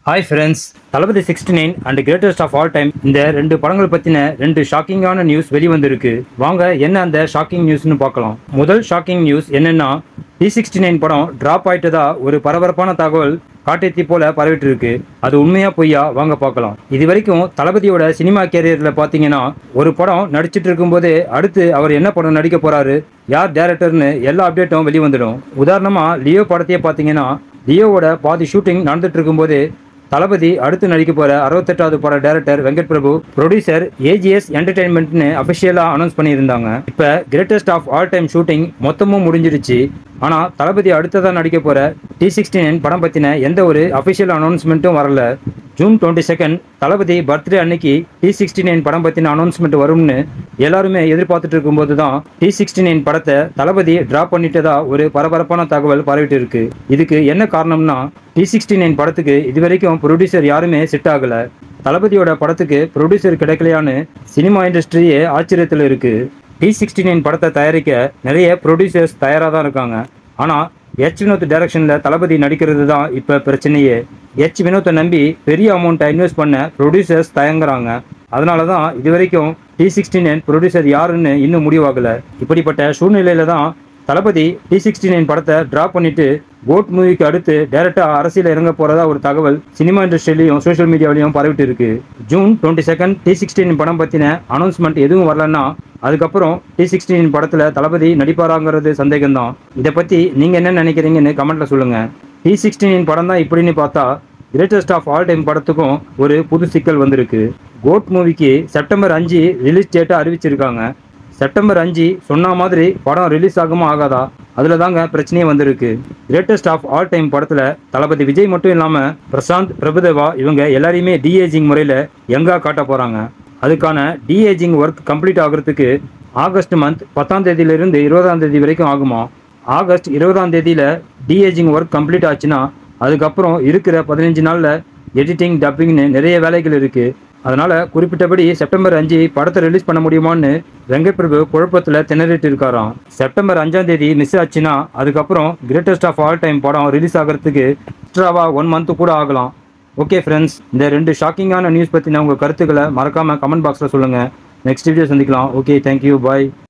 hi friends Thalapathy sixty nine and greatest of all time இந்த ரெண்டு படங்கள் பற்றின ரெண்டு ஷாக்கிங்கான நியூஸ் வெளிவந்திருக்கு வாங்க என்ன அந்த ஷாக்கிங் நியூஸ்னு பார்க்கலாம் முதல் ஷாக்கிங் நியூஸ் என்னன்னா டி சிக்ஸ்டி நைன் படம் டிராப் ஆயிட்டதா ஒரு பரபரப்பான தகவல் காட்டேத்தி போல பரவிட்டு இருக்கு அது உண்மையா பொய்யா வாங்க பார்க்கலாம் இது வரைக்கும் தளபதியோட சினிமா கேரியர்ல பாத்தீங்கன்னா ஒரு படம் நடிச்சிட்டு இருக்கும்போதே அடுத்து அவர் என்ன படம் நடிக்க போறாரு யார் டேரக்டர்னு எல்லா அப்டேட்டும் வெளிவந்துடும் உதாரணமா லியோ படத்தையே பாத்தீங்கன்னா லியோவோட பாதி ஷூட்டிங் நடந்துட்டு இருக்கும்போதே தளபதி அடுத்து நடிக்க போற அறுபத்தெட்டாவது பட director Venkat Prabhu producer AGS என்டர்டைன்மெண்ட்னு அபிஷியலா அனௌன்ஸ் பண்ணியிருந்தாங்க இப்ப greatest of all time shooting மொத்தமும் முடிஞ்சிருச்சு ஆனா தளபதி அடுத்ததா நடிக்க போற டி சிக்ஸ்டி நைன் படம் பத்தின எந்த ஒரு அபிஷியல் அனௌன்ஸ்மெண்ட்டும் வரல June twenty second Thalapathy birthday அன்னைக்கு டி சிக்ஸ்டி நைன் படம் பத்தின அனௌன்ஸ்மெண்ட் வரும்னு எல்லாருமே எதிர்பார்த்துட்டு இருக்கும்போது தான் டி சிக்ஸ்டி நைன் படத்தை தளபதி டிராப் பண்ணிட்டதா ஒரு பரபரப்பான தகவல் பரவிட்டு இருக்கு இதுக்கு என்ன காரணம்னா டி சிக்ஸ்டி நைன் படத்துக்கு இதுவரைக்கும் ப்ரொடியூசர் யாருமே செட் ஆகல தளபதியோட படத்துக்கு ப்ரொடியூசர் கிடைக்கலையான்னு சினிமா இண்டஸ்ட்ரியே ஆச்சரியத்தில் இருக்கு டி சிக்ஸ்டி நைன் படத்தை தயாரிக்க நிறைய ப்ரொடியூசர்ஸ் தயாராக தான் இருக்காங்க ஆனால் எச் வினோத் டைரக்ஷனில் தளபதி நடிக்கிறது தான் இப்போ பிரச்சனையே எச் வினோத்தை நம்பி பெரிய அமௌண்ட்டை இன்வெஸ்ட் பண்ண ப்ரொடியூசர்ஸ் தயங்குறாங்க அதனால தான் இது வரைக்கும் டி சிக்ஸ்டி நைன் ப்ரொடியூசர் யாருன்னு இன்னும் முடிவாகல இப்படிப்பட்ட சூழ்நிலையில தான் தளபதி டி சிக்ஸ்டி நைன் படத்தை டிராப் பண்ணிட்டு கோட் மூவிக்கு அடுத்து டைரக்டா அரசியல் இறங்க போறதா ஒரு தகவல் சினிமா இண்டஸ்ட்ரியிலையும் சோஷியல் மீடியாவிலையும் பரவிட்டு இருக்கு June twenty second T sixty nine படம் பத்தின அனௌன்ஸ்மெண்ட் எதுவும் வரலன்னா அதுக்கப்புறம் டி சிக்ஸ்டி நைன் படத்துல தளபதி நடிப்பாராங்கிறது சந்தேகம்தான் இதை பத்தி நீங்க என்ன நினைக்கிறீங்கன்னு கமெண்ட்ல சொல்லுங்க டி சிக்ஸ்டி நைன் படம் தான் இப்படின்னு பார்த்தா கிரேட்டஸ்ட் ஆஃப் ஆல் டைம் படத்துக்கும் ஒரு புது சிக்கல் வந்திருக்கு கோட் மூவிக்கு செப்டம்பர் அஞ்சு ரிலீஸ் டேட்டை அறிவிச்சிருக்காங்க செப்டம்பர் அஞ்சு சொன்ன மாதிரி படம் ரிலீஸ் ஆகுமா ஆகாதா அதில் தாங்க பிரச்சனையே வந்திருக்கு கிரேட்டஸ்ட் ஆஃப் ஆல் டைம் படத்தில் தளபதி விஜய் மட்டும் இல்லாமல் பிரசாந்த் பிரபுதேவா இவங்க எல்லாரையுமே டிஏஜிங் முறையில் யங்கா காட்ட போகிறாங்க அதுக்கான டிஏஜிங் ஒர்க் கம்ப்ளீட் ஆகுறதுக்கு ஆகஸ்ட் மந்த் பத்தாம் தேதியிலிருந்து இருபதாம் தேதி வரைக்கும் ஆகுமா ஆகஸ்ட் இருபதாம் தேதியில் டிஏஜிங் ஒர்க் கம்ப்ளீட் ஆச்சுன்னா அதுக்கப்புறம் இருக்கிற பதினஞ்சு நாளில் எடிட்டிங் டப்பிங்னு நிறைய வேலைகள் இருக்குது அதனால குறிப்பிட்டபடி செப்டம்பர் அஞ்சு படத்தை ரிலீஸ் பண்ண முடியுமான்னு வெங்கட் பிரபு குழப்பத்தில் திணறிட்டு இருக்காராம் செப்டம்பர் அஞ்சாம் தேதி மிஸ் ஆச்சுன்னா அதுக்கப்புறம் கிரேட்டஸ்ட் ஆஃப் ஆல் டைம் படம் ரிலீஸ் ஆகிறதுக்கு எக்ஸ்ட்ராவா ஒன் மந்த் கூட ஆகலாம் ஓகே ஃப்ரெண்ட்ஸ் இந்த ரெண்டு ஷாக்கிங்கான நியூஸ் பற்றின உங்கள் கருத்துக்களை மறக்காமல் கமெண்ட் பாக்ஸில் சொல்லுங்கள் நெக்ஸ்ட் வீடியோ சந்திக்கலாம் ஓகே தேங்க்யூ பாய்